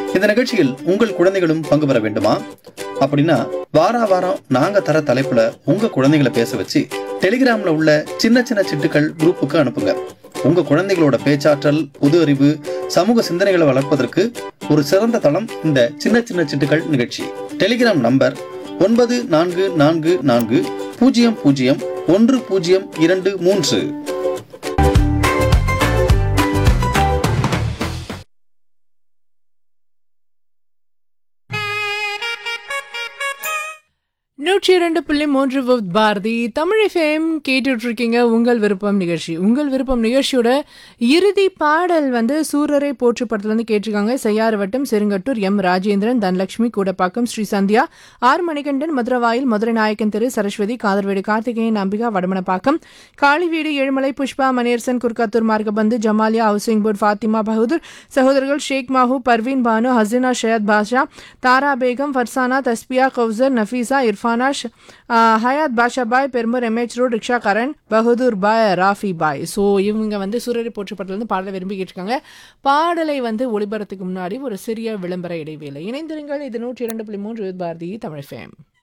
இந்த நிகழ்ச்சியில் உங்கள் குழந்தைகளும் பங்கு பெற வேண்டுமா அப்படின்னா வாரா வாரம் நாங்க தர தலைப்புல உங்க குழந்தைகளை பேச வச்சு டெலிகிராம்ல உள்ள சின்ன சின்ன சிட்டுக்கள் குரூப்புக்கு அனுப்புங்க உங்க குழந்தைகளோட பேச்சாற்றல் புது அறிவு சமூக சிந்தனைகளை வளர்ப்பதற்கு ஒரு சிறந்த தளம் இந்த சின்ன சின்ன சிட்டுக்கள் நிகழ்ச்சி டெலிகிராம் நம்பர் ஒன்பது நான்கு நான்கு நான்கு பூஜ்ஜியம் பூஜ்ஜியம் ஒன்று பூஜ்ஜியம் இரண்டு மூன்று நூற்றி இரண்டு புள்ளி மூன்று வித் பாரதி தமிழ் எஃப்எம் கேட்டுட்டு இருக்கீங்க உங்கள் விருப்பம் நிகழ்ச்சி உங்கள் விருப்பம் நிகழ்ச்சியோட இறுதி பாடல் வந்து சூரரை போற்று படத்துலேருந்து கேட்டிருக்காங்க செய்யாறு வட்டம் செருங்கட்டூர் எம் ராஜேந்திரன் தனலட்சுமி கூடப்பாக்கம் ஸ்ரீ சந்தியா ஆர் மணிகண்டன் மதுரவாயில் மதுரை நாயக்கன் தெரு சரஸ்வதி காதர்வேடு கார்த்திகேயன் அம்பிகா வடமனப்பாக்கம் காளிவீடு ஏழுமலை புஷ்பா மணியரசன் குர்காத்தூர் மார்கபந்து ஜமாலியா ஹவுசிங் போர்ட் ஃபாத்திமா பகதூர் சகோதரர்கள் ஷேக் மாஹூ பர்வீன் பானு ஹசினா ஷயத் பாஷா தாரா பேகம் ஃபர்சானா தஸ்பியா கௌசர் நஃபீஸா இர்ஃபானா ஷ்- ஆ, Hayath Basha Bhai Perumur M H road rickshaw Karan Bahadur Bhai Rafi Bhai so இவங்க வந்து சூரரை போற்று படத்துலேருந்து பாடலை விரும்பி கேட்டிருக்காங்க பாடலை வந்து ஒளிபரத்துக்கு முன்னாடி ஒரு சிறிய விளம்பர இடைவேளை இணைந்திருங்கள் இது நூற்றி இரண்டு புள்ளி மூன்று பாரதி தமிழ் ஃபேம்